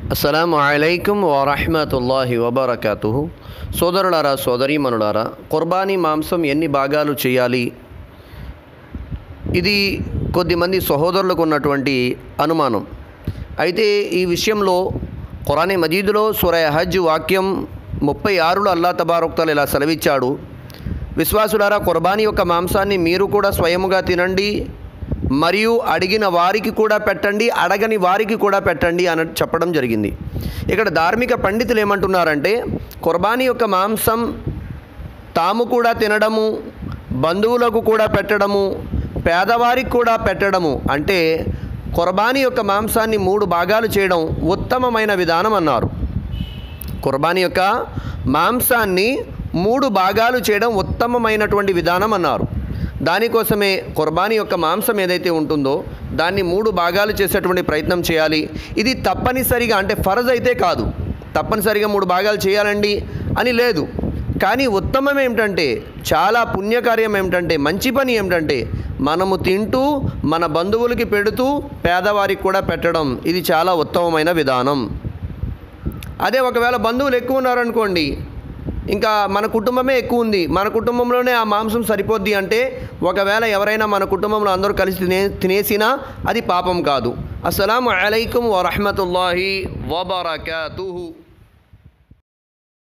అస్సలాము అలైకుం వరహమతుల్లాహి వబర్కతుహు సోదరులారా సోదరీమణులారా కుర్బానీ మాంసం ఎన్ని భాగాలు చేయాలి ఇది కొద్దిమంది సహోదరులకు ఉన్నటువంటి అనుమానం అయితే ఈ విషయంలో ఖురానే మజీదులో సురయ హజ్ వాక్యం ముప్పై ఆరులో అల్లా తబారుక్తలు ఇలా సెలవిచ్చాడు విశ్వాసులారా కుర్బానీ యొక్క మాంసాన్ని మీరు కూడా స్వయముగా తినండి మరియు అడిగిన వారికి కూడా పెట్టండి అడగని వారికి కూడా పెట్టండి అని చెప్పడం జరిగింది ఇక్కడ ధార్మిక పండితులు ఏమంటున్నారంటే కుర్బానీ యొక్క మాంసం తాము కూడా తినడము బంధువులకు కూడా పెట్టడము పేదవారికి కూడా పెట్టడము అంటే కుర్బానీ యొక్క మాంసాన్ని మూడు భాగాలు చేయడం ఉత్తమమైన విధానం అన్నారు కుర్బానీ యొక్క మాంసాన్ని మూడు భాగాలు చేయడం ఉత్తమమైనటువంటి విధానం అన్నారు దానికోసమే కుర్బానీ యొక్క మాంసం ఏదైతే ఉంటుందో దాన్ని మూడు భాగాలు చేసేటువంటి ప్రయత్నం చేయాలి ఇది తప్పనిసరిగా అంటే ఫరజ్ అయితే కాదు తప్పనిసరిగా మూడు భాగాలు చేయాలండి అని లేదు కానీ ఉత్తమం ఏమిటంటే చాలా పుణ్యకార్యం ఏమిటంటే మంచి పని ఏమిటంటే మనము తింటూ మన బంధువులకి పెడుతూ పేదవారికి కూడా పెట్టడం ఇది చాలా ఉత్తమమైన విధానం అదే ఒకవేళ బంధువులు ఎక్కువ ఉన్నారనుకోండి ఇంకా మన కుటుంబమే ఎక్కువ ఉంది మన కుటుంబంలోనే ఆ మాంసం సరిపోద్ది అంటే ఒకవేళ ఎవరైనా మన కుటుంబంలో అందరూ కలిసి తినే తినేసినా అది పాపం కాదు అస్సలం అలైకుం వరహమతుల్లాహి వబర్కతుహు